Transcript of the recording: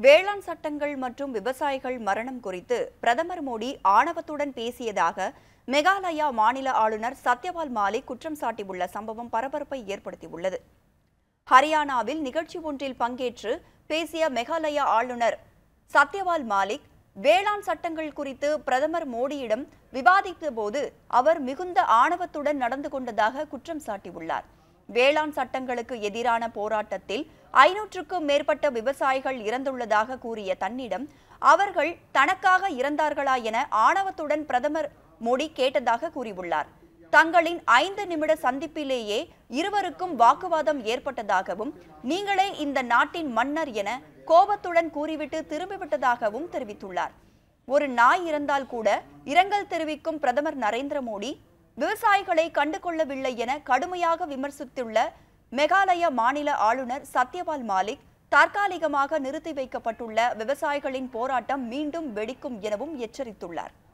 வேளாண் சட்டங்கள் மற்றும் விவசாயிகள் மரணம் குறித்து பிரதமர் மோடி ஆணவத்துடன் பேசியதாக மெகாலயா மாநில ஆளுநர் சத்யபால் மாலிக் குற்றம் சாட்டியுள்ள சம்பவம் பரபரப்பை ஏற்படுத்தியுள்ளது ஹரியானாவில் நிகழ்ச்சி ஒன்றில் பங்கேற்று பேசிய மெகாலயா ஆளுநர் சத்யபால் மாலிக் வேளாண் சட்டங்கள் குறித்து பிரதமர் மோடியிடம் விவாதித்த போது அவர் மிகுந்த ஆணவத்துடன் நடந்து கொண்டதாக குற்றம் சாட்டியுள்ளார் வேளாண் சட்டங்களுக்கு எதிரான போராட்டத்தில் ஐநூற்றுக்கும் மேற்பட்ட விவசாயிகள் இறந்துள்ளதாக கூறிய தன்னிடம் அவர்கள் தனக்காக இறந்தார்களா என ஆணவத்துடன் பிரதமர் மோடி கேட்டதாக கூறியுள்ளார் தங்களின் ஐந்து நிமிட சந்திப்பிலேயே இருவருக்கும் வாக்குவாதம் ஏற்பட்டதாகவும் நீங்களே இந்த நாட்டின் மன்னர் என கோபத்துடன் கூறிவிட்டு திரும்பிவிட்டதாகவும் தெரிவித்துள்ளார் ஒரு நாய் இறந்தால் கூட இரங்கல் தெரிவிக்கும் பிரதமர் நரேந்திர மோடி விவசாயிகளை கண்டுகொள்ளவில்லை என கடுமையாக விமர்சித்துள்ள மெகாலய மாநில ஆளுநர் சத்யபால் மாலிக் தற்காலிகமாக நிறுத்தி வைக்கப்பட்டுள்ள விவசாயிகளின் போராட்டம் மீண்டும் வெடிக்கும் எனவும் எச்சரித்துள்ளார்